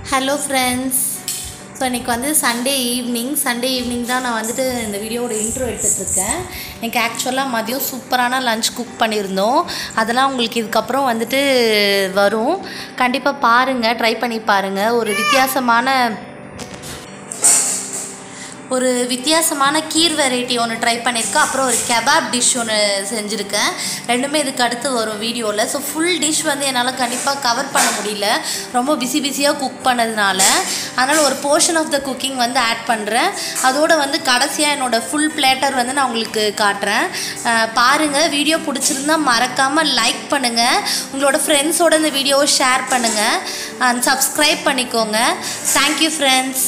hello friends so இன்றைக்கி வந்து Sunday evening Sunday evening தான் நான் வந்துட்டு இந்த வீடியோவோட இன்ட்ரோ எடுத்துகிட்ருக்கேன் எனக்கு ஆக்சுவலாக மதியம் சூப்பரான லஞ்ச் குக் பண்ணியிருந்தோம் அதெல்லாம் உங்களுக்கு இதுக்கப்புறம் வந்துட்டு வரும் கண்டிப்பாக பாருங்கள் ட்ரை பண்ணி பாருங்கள் ஒரு வித்தியாசமான ஒரு வித்தியாசமான கீர் வெரைட்டி ஒன்று ட்ரை பண்ணியிருக்கேன் அப்புறம் ஒரு கெபாப் டிஷ் ஒன்று செஞ்சுருக்கேன் ரெண்டுமே இதுக்கு அடுத்து வரும் வீடியோவில் ஸோ ஃபுல் டிஷ் வந்து என்னால் கண்டிப்பாக கவர் பண்ண முடியல ரொம்ப பிஸி பிஸியாக குக் பண்ணதுனால அதனால் ஒரு போர்ஷன் ஆஃப் த குக்கிங் வந்து ஆட் பண்ணுறேன் அதோட வந்து கடைசியாக என்னோடய ஃபுல் பிளேட்டர் வந்து நான் உங்களுக்கு காட்டுறேன் அஹ் பாருங்கள் வீடியோ பிடிச்சிருந்தா மறக்காமல் லைக் பண்ணுங்கள் உங்களோட ஃப்ரெண்ட்ஸோட இந்த வீடியோவை ஷேர் பண்ணுங்கள் அண்ட் சப்ஸ்கிரைப் பண்ணிக்கோங்க தேங்க்யூ ஃப்ரெண்ட்ஸ்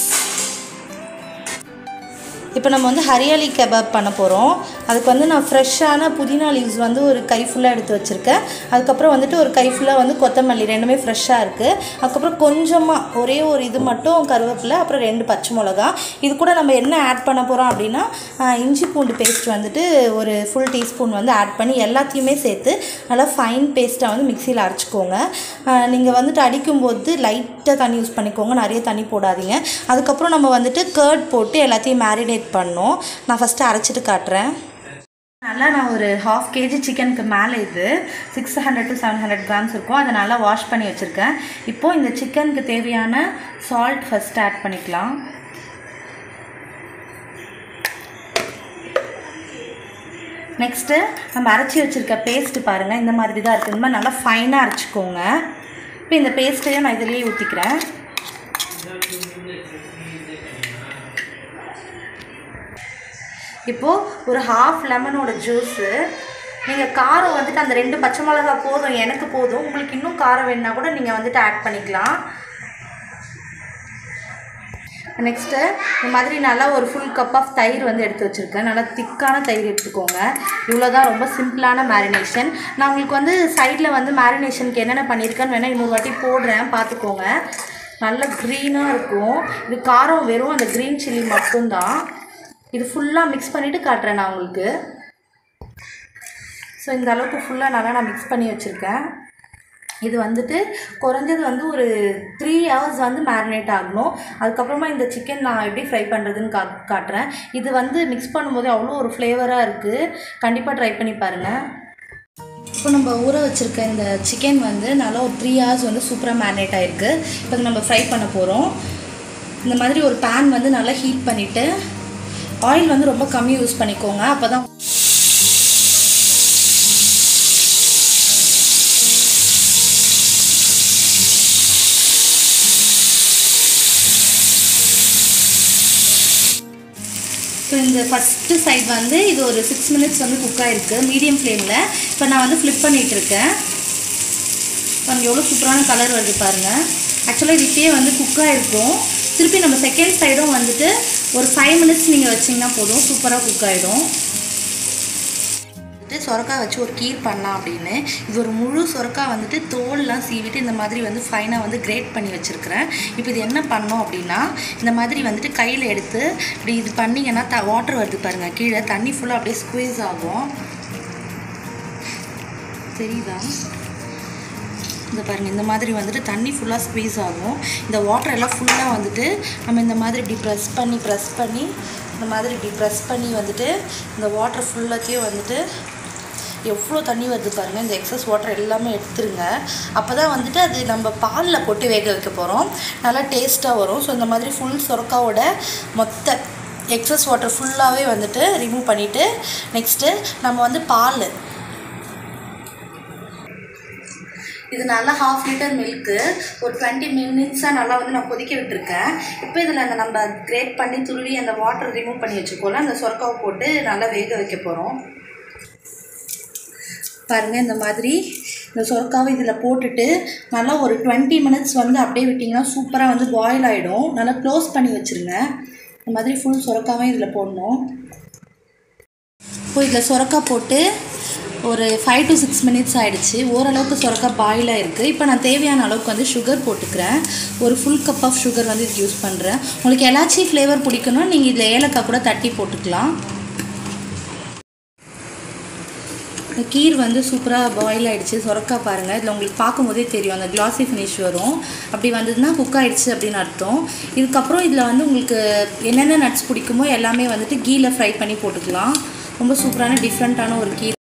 இப்போ நம்ம வந்து ஹரியாலி கபாப் பண்ண போகிறோம் அதுக்கு வந்து நான் ஃப்ரெஷ்ஷான புதினா லீவ்ஸ் வந்து ஒரு கை ஃபுல்லாக எடுத்து வச்சுருக்கேன் அதுக்கப்புறம் வந்துட்டு ஒரு கை ஃபுல்லாக வந்து கொத்தமல்லி ரெண்டுமே ஃப்ரெஷ்ஷாக இருக்குது அதுக்கப்புறம் கொஞ்சமாக ஒரே ஒரு இது மட்டும் கருவேப்பிலை அப்புறம் ரெண்டு பச்சை மிளகா இது கூட நம்ம என்ன ஆட் பண்ண போகிறோம் அப்படின்னா ஆஹ், இஞ்சி பூண்டு பேஸ்ட் வந்துட்டு ஒரு ஃபுல் டீஸ்பூன் வந்து ஆட் பண்ணி எல்லாத்தையுமே சேர்த்து நல்லா ஃபைன் பேஸ்ட்டாக வந்து மிக்சியில் அரைச்சிக்கோங்க நீங்கள் வந்துட்டு அடிக்கும்போது லைட்டாக தண்ணி யூஸ் பண்ணிக்கோங்க நிறைய தண்ணி போடாதீங்க அதுக்கப்புறம் நம்ம வந்துட்டு கர்ட் போட்டு எல்லாத்தையும் மேரினேட் பண்ணோம் நான் ஃபஸ்ட்டு அரைச்சிட்டு காட்டுறேன் நல்லா நான் ஒரு ஹாஃப் கேஜி சிக்கனுக்கு மேலே இது six hundred to seven hundred grams இருக்கும் அதை நல்லா வாஷ் பண்ணி வச்சுருக்கேன் இப்போது இந்த சிக்கனுக்கு தேவையான சால்ட் ஃபஸ்ட் ஆட் பண்ணிக்கலாம் நெக்ஸ்ட்டு நம்ம அரைச்சி வச்சுருக்க பேஸ்ட்டு பாருங்கள் இந்த மாதிரி தான் இருக்குது இந்த மாதிரி நல்லா ஃபைனாக அரைச்சிக்கோங்க இப்போ இந்த பேஸ்ட்டையும் நான் இதிலேயே ஊற்றிக்கிறேன் இப்போது ஒரு ஹாஃப் லெமனோட ஜூஸு நீங்கள் காரம் வந்துட்டு அந்த ரெண்டு பச்சை மிளகா போதும் எனக்கு போதும் உங்களுக்கு இன்னும் காரம் வேணுன்னா கூட நீங்கள் வந்துட்டு ஆட் பண்ணிக்கலாம் நெக்ஸ்ட்டு இந்த மாதிரி நல்லா ஒரு ஃபுல் கப் ஆஃப் தயிர் வந்து எடுத்து வச்சுருக்கேன் நல்லா திக்கான தயிர் எடுத்துக்கோங்க இவ்வளோ தான் ரொம்ப சிம்பிளான மேரினேஷன் நான் உங்களுக்கு வந்து சைடில் வந்து மேரினேஷனுக்கு என்னென்ன பண்ணியிருக்கேன்னு வேணால் இன்னொரு வாட்டி போடுறேன் பார்த்துக்கோங்க நல்ல க்ரீனாக இருக்கும் இது காரம் வெறும் அந்த க்ரீன் சில்லி மட்டும்தான் இது ஃபுல்லாக மிக்ஸ் பண்ணிவிட்டு காட்டுறேன் நான் உங்களுக்கு ஸோ இந்த அளவுக்கு ஃபுல்லாக நல்லா நான் மிக்ஸ் பண்ணி வச்சுருக்கேன் இது வந்துட்டு குறைஞ்சது வந்து ஒரு த்ரீ ஹவர்ஸ் வந்து மேரினேட் ஆகணும் அதுக்கப்புறமா இந்த சிக்கன் நான் எப்படி ஃப்ரை பண்ணுறதுன்னு கா காட்டுறேன் இது வந்து மிக்ஸ் பண்ணும்போது அவ்வளோ ஒரு ஃப்ளேவராக இருக்குது கண்டிப்பாக ட்ரை பண்ணி பாருங்கள் இப்போ நம்ம ஊற வச்சுருக்க இந்த சிக்கன் வந்து நல்லா ஒரு த்ரீ ஹவர்ஸ் வந்து சூப்பராக மேரினேட் ஆகிருக்கு இப்போ இதை நம்ம ஃப்ரை பண்ண போகிறோம் இந்த மாதிரி ஒரு பேன் வந்து நல்லா ஹீட் பண்ணிவிட்டு ஆயில் வந்து ரொம்ப கம்மி யூஸ் பண்ணிக்கோங்க அப்போ தான் இப்போ இந்த ஃபஸ்ட்டு சைட் வந்து இது ஒரு சிக்ஸ் மினிட்ஸ் வந்து குக் ஆகிருக்கு மீடியம் ஃப்ளேமில் இப்போ நான் வந்து ஃப்ளிப் பண்ணிகிட்டு இருக்கேன் பாருங்க எவ்வளோ சூப்பரான கலர் வருது பாருங்கள் ஆக்சுவலாக இது இப்பயே வந்து குக் ஆகிருக்கும் திருப்பி நம்ம செகண்ட் சைடும் வந்துட்டு ஒரு ஃபைவ் மினிட்ஸ் நீங்கள் வச்சிங்கன்னா போதும் சூப்பராக குக் ஆகிடும் வந்துட்டு சொரக்காய் வச்சு ஒரு கீர் பண்ணலாம் அப்படின்னு இது ஒரு முழு சொரக்காய் வந்துட்டு தோல்லாம் சீவிட்டு இந்த மாதிரி வந்து ஃபைனாக வந்து கிரேட் பண்ணி வச்சுருக்கிறேன் இப்போ இது என்ன பண்ணோம் அப்படின்னா இந்த மாதிரி வந்துட்டு கையில் எடுத்து இப்படி இது பண்ணிங்கன்னா த வாட்டர் வருது பாருங்கள் கீழே தண்ணி ஃபுல்லாக அப்படியே ஸ்குவீஸ் ஆகும் தெரியுதா இந்த பாருங்கள் இந்த மாதிரி வந்துட்டு தண்ணி ஃபுல்லாக ஸ்க்வீஸ் ஆகும் இந்த வாட்டர் எல்லாம் ஃபுல்லாக வந்துட்டு நம்ம இந்த மாதிரி இப்படி ப்ரெஸ் பண்ணி ப்ரெஸ் பண்ணி இந்த மாதிரி இப்படி ப்ரெஸ் பண்ணி வந்துட்டு இந்த வாட்டர் ஃபுல்லாத்தையும் வந்துட்டு எவ்வளோ தண்ணி வருது பாருங்கள் இந்த எக்ஸஸ் வாட்டர் எல்லாமே எடுத்துருங்க அப்போ தான் வந்துட்டு அது நம்ம பாலில் போட்டு வேக வைக்க போகிறோம் நல்லா டேஸ்ட்டாக வரும் ஸோ இந்த மாதிரி ஃபுல் சொரக்காவோட மொத்த எக்ஸஸ் வாட்டர் ஃபுல்லாகவே வந்துட்டு ரிமூவ் பண்ணிவிட்டு நெக்ஸ்ட்டு நம்ம வந்து பால் இது நல்லா ஹாஃப் லிட்டர் மில்க்கு ஒரு டுவெண்ட்டி மினிட்ஸாக நல்லா வந்து நான் கொதிக்க விட்டுருக்கேன் இப்போ இதில் அந்த நம்ம கிரேட் பண்ணி துருவி அந்த வாட்டர் ரிமூவ் பண்ணி வச்சுக்கோல அந்த சொரக்காவை போட்டு நல்லா வேக வைக்க போகிறோம் பாருங்கள் இந்த மாதிரி இந்த சொரக்காவை இதில் போட்டுட்டு நல்லா ஒரு டுவெண்ட்டி மினிட்ஸ் வந்து அப்படியே விட்டிங்கன்னா சூப்பராக வந்து பாயில் ஆகிடும் நல்லா க்ளோஸ் பண்ணி வச்சுருங்க இந்த மாதிரி ஃபுல் சொரக்காவும் இதில் போடணும் இப்போ இதில் சொரக்காய் போட்டு ஒரு ஃபைவ் டு சிக்ஸ் மினிட்ஸ் ஆகிடுச்சு ஓரளவுக்கு சொரக்காய் பாயில் ஆகிருக்கு இப்போ நான் தேவையான அளவுக்கு வந்து சுகர் போட்டுக்கிறேன் ஒரு ஃபுல் கப் ஆஃப் சுகர் வந்து இதுக்கு யூஸ் பண்ணுறேன் உங்களுக்கு எலாச்சி ஃப்ளேவர் பிடிக்கணும் நீங்கள் இதில் ஏலக்காய் கூட தட்டி போட்டுக்கலாம் இந்த கீர் வந்து சூப்பராக பாயில் ஆயிடுச்சு சொரக்கா பாருங்கள் இதில் உங்களுக்கு பார்க்கும்போதே தெரியும் அந்த கிளாசி ஃபினிஷ் வரும் அப்படி வந்ததுன்னா குக் ஆயிடுச்சு அப்படின்னு அர்த்தம் இதுக்கப்புறம் இதில் வந்து உங்களுக்கு என்னென்ன நட்ஸ் பிடிக்குமோ எல்லாமே வந்துட்டு கீயில் ஃப்ரை பண்ணி போட்டுக்கலாம் ரொம்ப சூப்பரான டிஃப்ரெண்ட்டான ஒரு கீர்